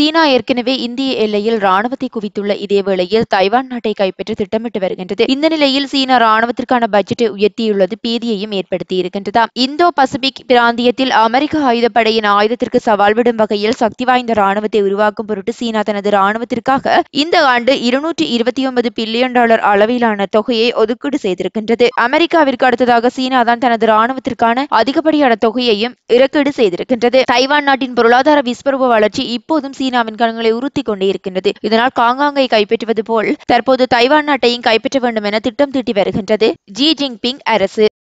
சீனா ஏற்கனவே இந்திய எல்லையில் ராணுவத்தை குவித்துள்ள இதேவேளையில் தைவான் நாட்டை கைப்பற்ற திட்டமிட்டு வருகின்றது இந்த நிலையில் சீனா ராணுவத்திற்கான பட்ஜெட்டை உயர்த்தியுள்ளது பீதியையும் ஏற்படுத்தி இருக்கின்றதாம் இந்தோ பசிபிக் பிராந்தியத்தில் அமெரிக்க ஆயுதப்படையின் ஆயுதத்திற்கு சவால் விடும் வகையில் சக்தி வாய்ந்த ராணுவத்தை உருவாக்கும் பொருட்டு சீனா தனது ராணுவத்திற்காக இந்த ஆண்டு இருநூற்றி இருபத்தி ஒன்பது பில்லியன் டாலர் அளவிலான தொகையை ஒதுக்கீடு செய்திருக்கின்றது அமெரிக்காவிற்கு அடுத்ததாக சீனா தான் தனது ராணுவத்திற்கான அதிகப்படியான தொகையையும் இறக்கீடு செய்திருக்கின்றது தைவான் நாட்டின் பொருளாதார விஸ்வரூப வளர்ச்சி இப்போதும் சீனாவின் கண்களை உறுத்தி கொண்டே இருக்கின்றது இதனால் காங்காங்கை கைப்பற்றுவது போல் தற்போது தைவான் நாட்டையும் கைப்பற்ற வேண்டும் என திட்டம் தீட்டி வருகின்றது ஜி ஜின்பிங் அரசு